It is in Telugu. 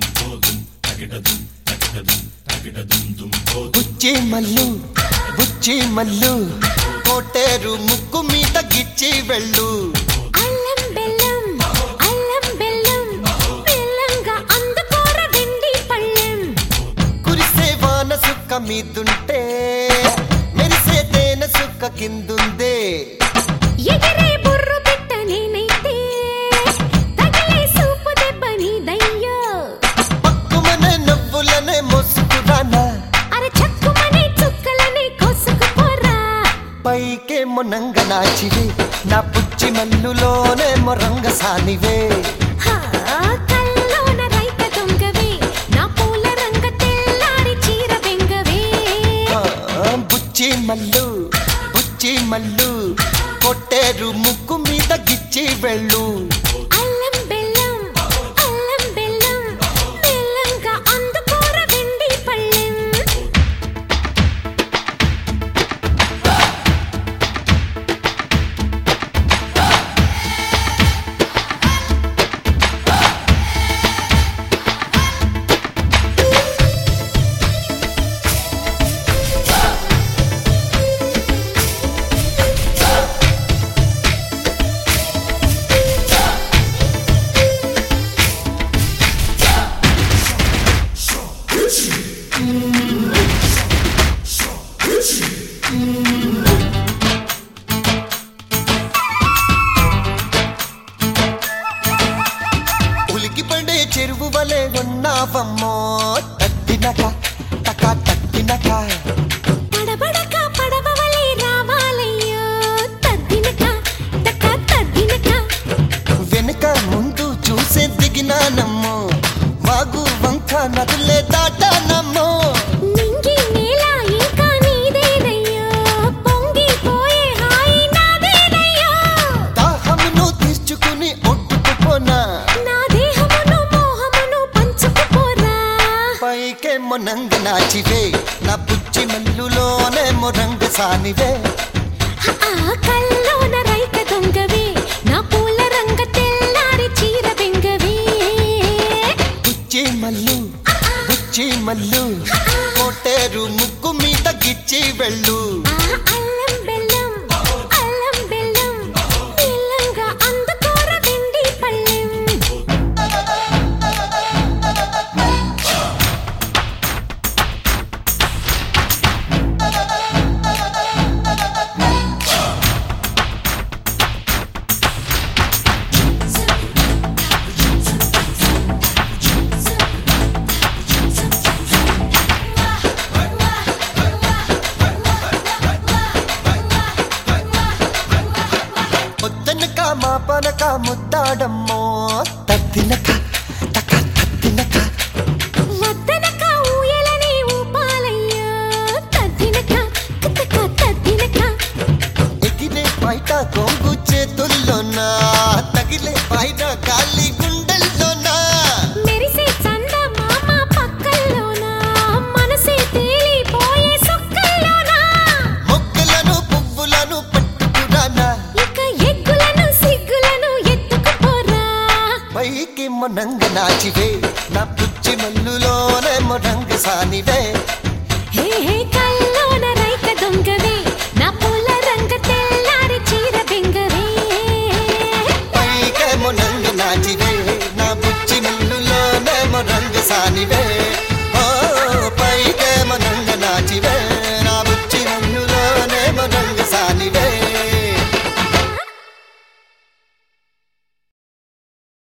బుచ్చి మల్లు బుచ్చి మల్లు కోటేరు ముక్కు మీద గిచ్చి వెళ్ళు అల్లం బెల్లం అల్లం బెల్లం బెల్లంగా అందుకోర వెండి పళ్ళెం కురిసే వాన సుక్క మీదుంటే మెరిసే తేనె సుక్క కిందుందే ఎగిరే బుర్రు పిట్ట నేనైతే తగిలే సూపు దెబ్బ నీదయ్యో పక్కుమనే నవ్వులనే మోసుకురానా అర చక్కుమనే చుక్కలనే కోసుకుపోరా పైకే మొనంగ నాచివే నా పుచ్చి మల్లులోనే మొరంగ సానివే హా, కల్లోన రైత దొంగవే నా పూల రంగ తెల్లారి చీర బెంగవే ఆ, బుచ్చి మల్లు బుచ్చి మల్లు కొట్టేరు ముక్కు మీద గిచ్చి వెళ్ళు అల్లం బెల్లం అల్లం బెల్లం బెల్లంగా అందుకోర వెండి పళ్ళెం ఉలికి పడే చెరువు వలె ఉన్నావమ్మో తట్టినక టక తట్టినక పడబడక పడవలే రావాలయ్యో తద్దినక తక తద్దినక వెనుక ముందు చూసే దిగినానమ్మో వాగు వంక నదులే దాటానమ్మో నింగి నేల ఇంకా నీదేనయ్యో పొంగిపోయే హాయి నాదేనయ్యో దాహమును తీర్చుకుని ఒడ్డుకుపోనా నా దేహమును మోహమును పంచుకుపోరా పైకే మొనంగ నాచివే నా పుచ్చి మల్లులోనే మొరంగ సానివే ఆ కల్లోన రైక దొంగవే నా పూల రంగ తెల్లారి చీర బెంగవే పుచ్చి మల్లు పుచ్చి మల్లు కోటేరు ముక్కు మీద గిచ్చి వెళ్ళు ఆ అల్లం బెల్లం అల్లం బెల్లం బెల్లంగా అందుకోర వెండి పళ్ళెం పొద్దనక మా పనక ముద్దాడమ్మో తద్దినక తక తద్దినక వద్దనక ఊయలని ఊపాలయ్యో తద్దినక కతక తద్దినక ఎగిరే బయట కొంగు చేతుల్లోనా తగిలే బయట గాలి గుండెల్లోనా మెరిసే చంద మామ పక్కల్లోన మనసే తేలిపోయే సొక్కల్లోన మొక్కలను పువ్వులను పట్టుకురానా ఇక ఎగ్గులను సిగ్గులను ఎత్తుకుపోరా పైకి మొనంగ నాచివే నా పుచ్చి మల్లులోనే మొరంగ సానివే హే హే కల్